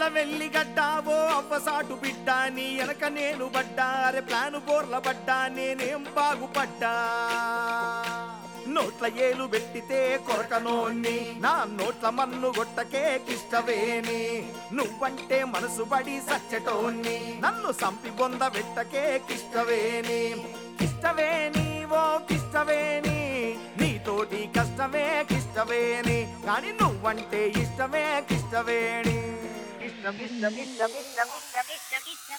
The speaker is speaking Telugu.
నల్ల వెల్లి గడ్డావో అవ్వసాటు బిడ్డ నీ వెనక నేను పడ్డా అరే ప్లాను బోర్ల పడ్డా నేనేం బాగుపడ్డా నోట్ల ఏలు పెట్టితే కొరకనోన్ని నా నోట్ల మన్ను గొట్టకే కిష్టవేని నువ్వంటే మనసు పడి సచ్చటోన్ని నన్ను సంపి బొంద పెట్టకే కిష్టవేని కిష్టవేని ఓ కిష్టవేని నీతోటి కష్టమే కిష్టవేని కానీ నువ్వంటే ఇష్టమే కిష్టవేణి ఇష్టం ఇష్టం ఇష్టం ఇష్టం ఇష్టం ఇష్టం ఇష్టం